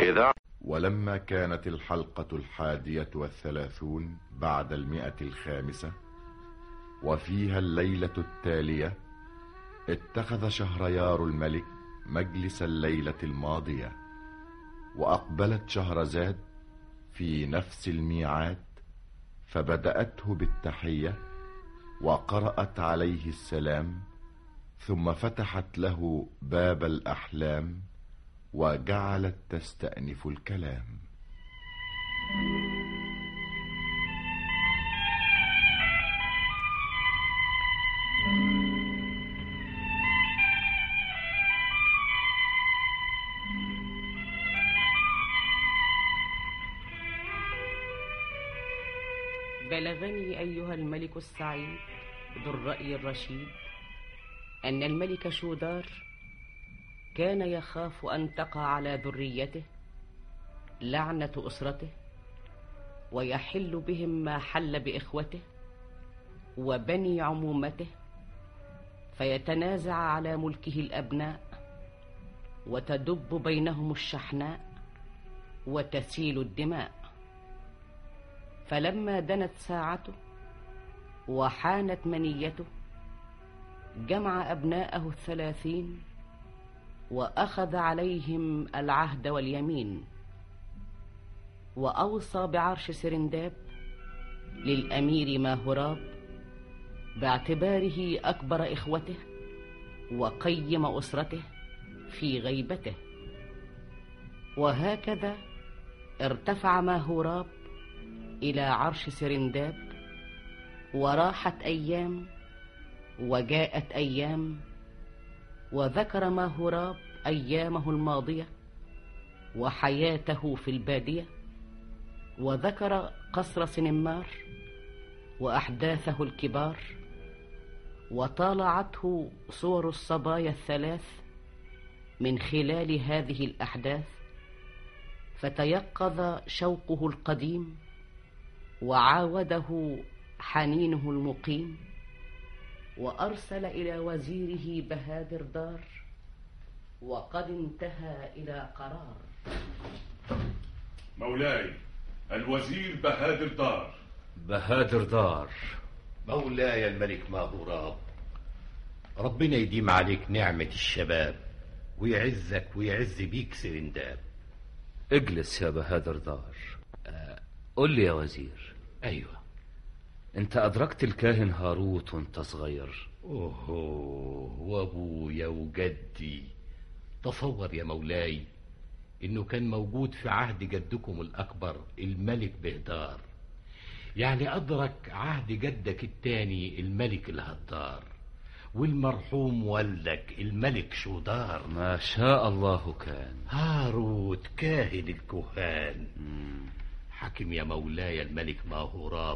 إذا ولما كانت الحلقة الحادية والثلاثون بعد المئة الخامسة وفيها الليلة التالية اتخذ شهريار الملك مجلس الليلة الماضية وأقبلت شهرزاد في نفس الميعاد فبدأته بالتحية وقرأت عليه السلام ثم فتحت له باب الأحلام وجعلت تستأنف الكلام بلغني أيها الملك السعيد ذو الرأي الرشيد أن الملك شودار كان يخاف أن تقع على ذريته لعنة أسرته ويحل بهم ما حل بإخوته وبني عمومته فيتنازع على ملكه الأبناء وتدب بينهم الشحناء وتسيل الدماء فلما دنت ساعته وحانت منيته جمع أبناءه الثلاثين وأخذ عليهم العهد واليمين وأوصى بعرش سرنداب للأمير ماهراب باعتباره أكبر إخوته وقيم أسرته في غيبته وهكذا ارتفع ماهوراب إلى عرش سرنداب وراحت أيام وجاءت أيام وذكر ماهوراب أيامه الماضية وحياته في البادية وذكر قصر سنمار وأحداثه الكبار وطالعته صور الصبايا الثلاث من خلال هذه الأحداث فتيقظ شوقه القديم وعاوده حنينه المقيم وأرسل إلى وزيره بهادر دار وقد انتهى إلى قرار مولاي الوزير بهادر دار بهادر دار مولاي الملك ماهوراب ربنا يديم عليك نعمة الشباب ويعزك ويعز بيك سرنداب اجلس يا بهادر دار آه، قل لي يا وزير أيوة انت أدركت الكاهن هاروت وانت صغير أوه وأبويا وجدي تصور يا مولاي إنه كان موجود في عهد جدكم الأكبر الملك بهدار يعني أدرك عهد جدك التاني الملك الهدار والمرحوم والدك الملك شودار ما شاء الله كان هاروت كاهن الكهان حكم يا مولاي الملك ماهوراب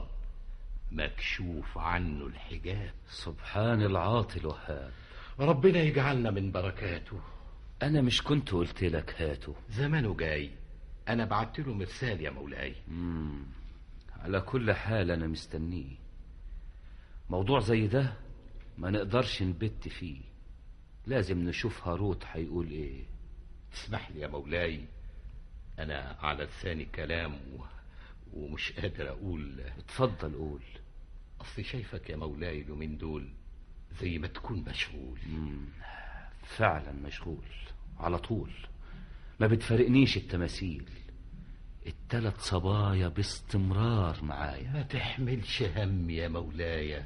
مكشوف عنه الحجاب سبحان العاطي الوهاب ربنا يجعلنا من بركاته أنا مش كنت قلت لك هاته زمانه جاي أنا بعت له مرسال يا مولاي مم. على كل حال أنا مستنيه موضوع زي ده ما نقدرش نبت فيه لازم نشوف هاروت هيقول ايه تسمح لي يا مولاي أنا على لساني كلام و... ومش قادر أقول اتفضل قول أصلي شايفك يا مولاي اليومين دول زي ما تكون مشغول مم. فعلا مشغول على طول ما بتفارقنيش التماثيل التلات صبايا باستمرار معايا ما تحملش هم يا مولاي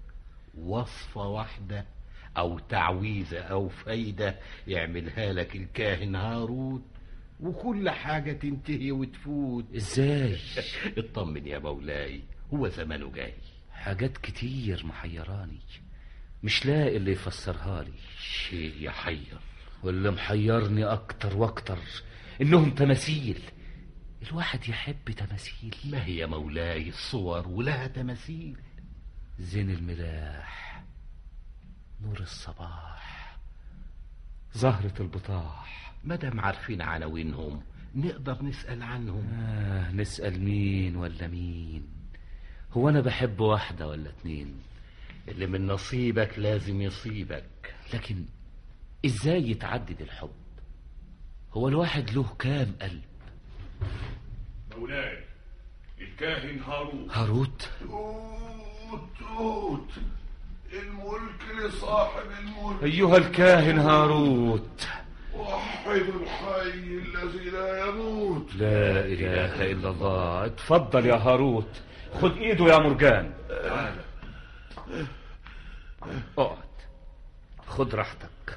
وصفة واحدة أو تعويذة أو فايدة يعملها لك الكاهن هاروت وكل حاجة تنتهي وتفوت ازاي اطمن يا مولاي هو زمانه جاي حاجات كتير محيراني مش لاقي اللي يفسرها لي شيء يحير واللي محيرني اكتر واكتر انهم تماثيل الواحد يحب تماثيل ما هي مولاي الصور ولها تماثيل زين الملاح نور الصباح زهرة البطاح مادام عارفين عناوينهم نقدر نسأل عنهم آه نسأل مين ولا مين هو أنا بحب واحدة ولا اتنين اللي من نصيبك لازم يصيبك لكن إزاي يتعدد الحب هو الواحد له كام قلب مولاي الكاهن هاروت هاروت توت توت الملك لصاحب الملك أيها الكاهن هاروت وحدوا الحي الذي لا يموت لا إله إلا الله اتفضل يا هاروت خد إيده يا مرجان اقعد خد راحتك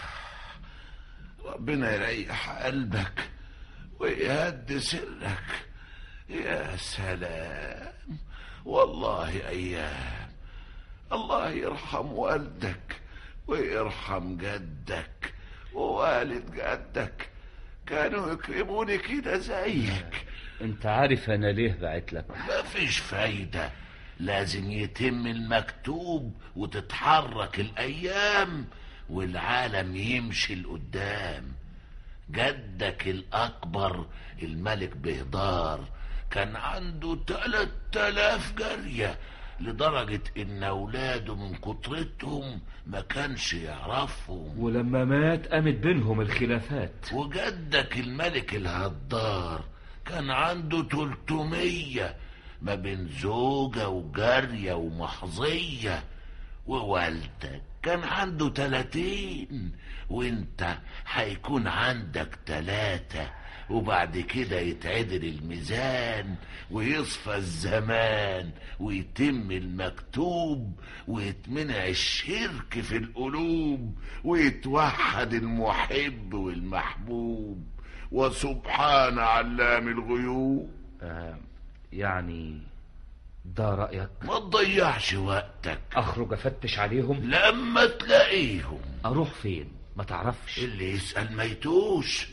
ربنا يريح قلبك ويهد سرك يا سلام والله ايام الله يرحم والدك ويرحم جدك ووالد جدك كانوا يكرموني كده زيك انت عارف انا ليه بعت لك مفيش فايدة لازم يتم المكتوب وتتحرك الأيام والعالم يمشي لقدام جدك الأكبر الملك بهدار كان عنده تلات تلاف جارية لدرجة إن أولاده من كترتهم ما كانش يعرفهم ولما مات قامت بينهم الخلافات وجدك الملك الهدار كان عنده تلتمية ما بين زوجة وجارية ومحظية ووالدك كان عنده تلاتين وانت هيكون عندك تلاتة وبعد كده يتعدل الميزان ويصفى الزمان ويتم المكتوب ويتمنع الشرك في القلوب ويتوحد المحب والمحبوب وسبحان علام الغيوب آه يعني ده رأيك ما تضيعش وقتك اخرج افتش عليهم لما تلاقيهم اروح فين ما تعرفش اللي يسأل ما يتوش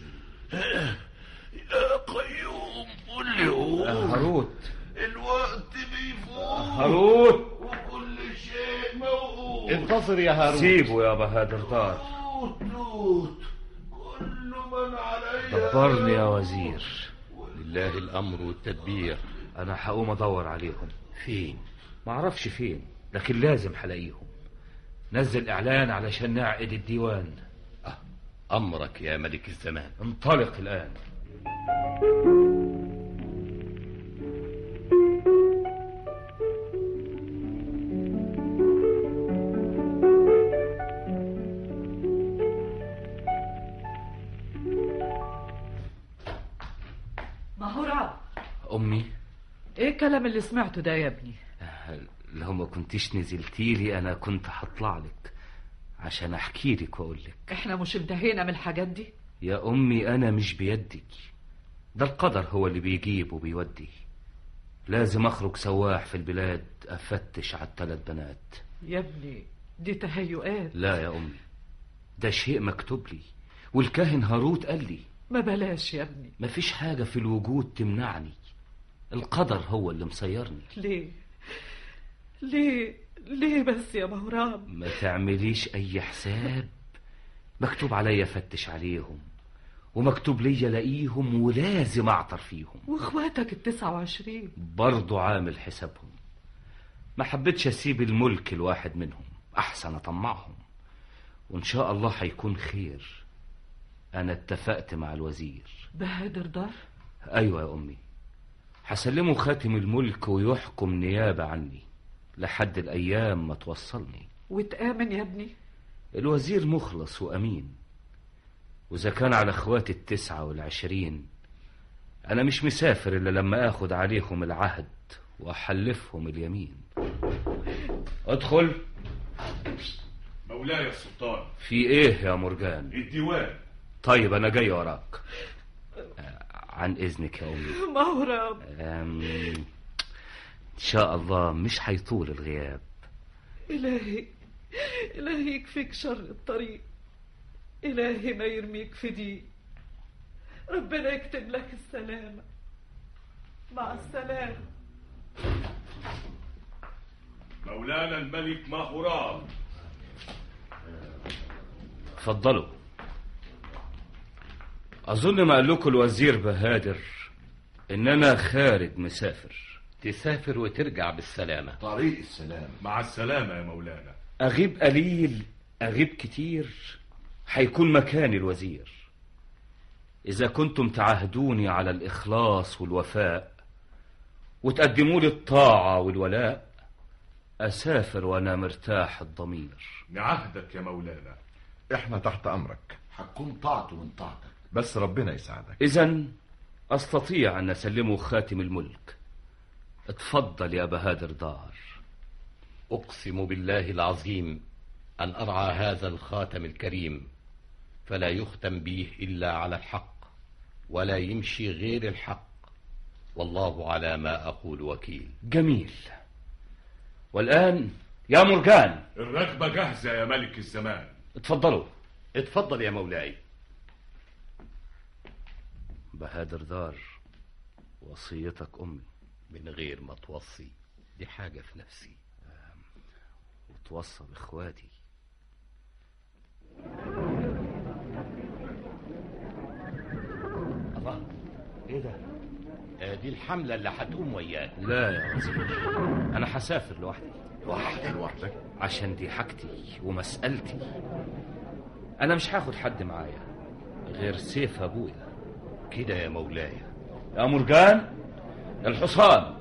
يا قيوم قول لي قول هاروت الوقت بيفوت هاروت وكل شيء موجود انتصر يا هاروت سيبه يا بهادر دار توت توت كل من عليا دبرني يا وزير لله الامر والتدبير انا هقوم ادور عليهم فين معرفش فين لكن لازم هلاقيهم نزل اعلان علشان نعقد الديوان آه. امرك يا ملك الزمان انطلق الان مهورة امي ايه الكلام اللي سمعته ده يا ابني لو ما كنتيش نزلتي لي انا كنت هطلع لك عشان احكي لك واقول لك احنا مش انتهينا من الحاجات دي يا امي انا مش بيدك ده القدر هو اللي بيجيب وبيودي لازم اخرج سواح في البلاد افتش على الثلاث بنات يا ابني دي تهيؤات لا يا امي ده شيء مكتوب لي والكاهن هاروت قال لي ما بلاش يا ابني مفيش حاجة في الوجود تمنعني القدر هو اللي مسيرني ليه ليه ليه بس يا مهران ما تعمليش اي حساب مكتوب عليا افتش عليهم ومكتوب لي الاقيهم ولازم اعطر فيهم واخواتك التسعة وعشرين برضو عامل حسابهم ما حبيتش اسيب الملك الواحد منهم احسن اطمعهم وان شاء الله هيكون خير انا اتفقت مع الوزير بهادر دار ايوه يا امي هسلمه خاتم الملك ويحكم نيابة عني لحد الايام ما توصلني وتآمن يا ابني الوزير مخلص وامين واذا كان على اخواتي التسعة والعشرين انا مش مسافر الا لما اخد عليهم العهد واحلفهم اليمين ادخل مولاي السلطان في ايه يا مرجان الديوان طيب انا جاي وراك آه، عن اذنك يا امي مهرب أم، ان شاء الله مش هيطول الغياب إلهي إلهي يكفيك شر الطريق إلهي ما يرميك في دي ربنا يكتب لك السلامة مع السلامة مولانا الملك ماهوراب اتفضلوا اظن ما قال لكم الوزير بهادر ان انا خارج مسافر تسافر وترجع بالسلامة طريق السلام مع السلامة يا مولانا اغيب قليل اغيب كتير هيكون مكاني الوزير إذا كنتم تعهدوني على الإخلاص والوفاء وتقدموا لي الطاعة والولاء أسافر وأنا مرتاح الضمير نعهدك يا مولانا احنا تحت امرك هتكون طاعته من طاعتك بس ربنا يساعدك إذا أستطيع أن أسلمه خاتم الملك اتفضل يا بهادر دار أقسم بالله العظيم أن أرعى هذا الخاتم الكريم فلا يختم به إلا على الحق ولا يمشي غير الحق والله على ما أقول وكيل جميل والآن يا مرجان الركبة جاهزة يا ملك الزمان اتفضلوا اتفضل يا مولاي بهادر دار وصيتك أمي من غير ما توصي دي حاجة في نفسي وتوصى بإخواتي الله ايه ده آه، دي الحملة اللي هتقوم وياك لا يا وزير أنا هسافر لوحدي لوحدك لوحدك عشان دي حاجتي ومسألتي أنا مش هاخد حد معايا غير سيف أبويا كده يا مولاي يا مرجان الحصان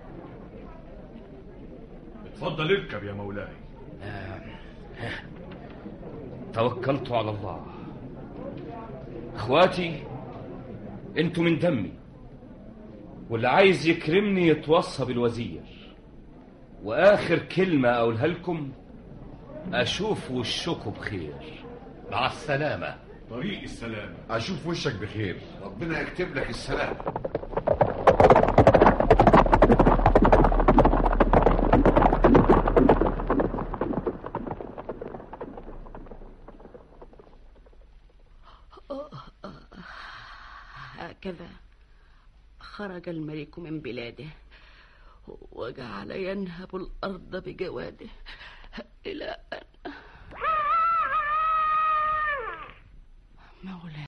اتفضل اركب يا مولاي توكلت على الله اخواتي انتوا من دمي واللي عايز يكرمني يتوصى بالوزير واخر كلمة اقولها لكم اشوف وشكم بخير مع السلامة طريق السلامة اشوف وشك بخير ربنا يكتب لك السلام هكذا خرج الملك من بلاده وجعل ينهب الأرض بجواده إلى أن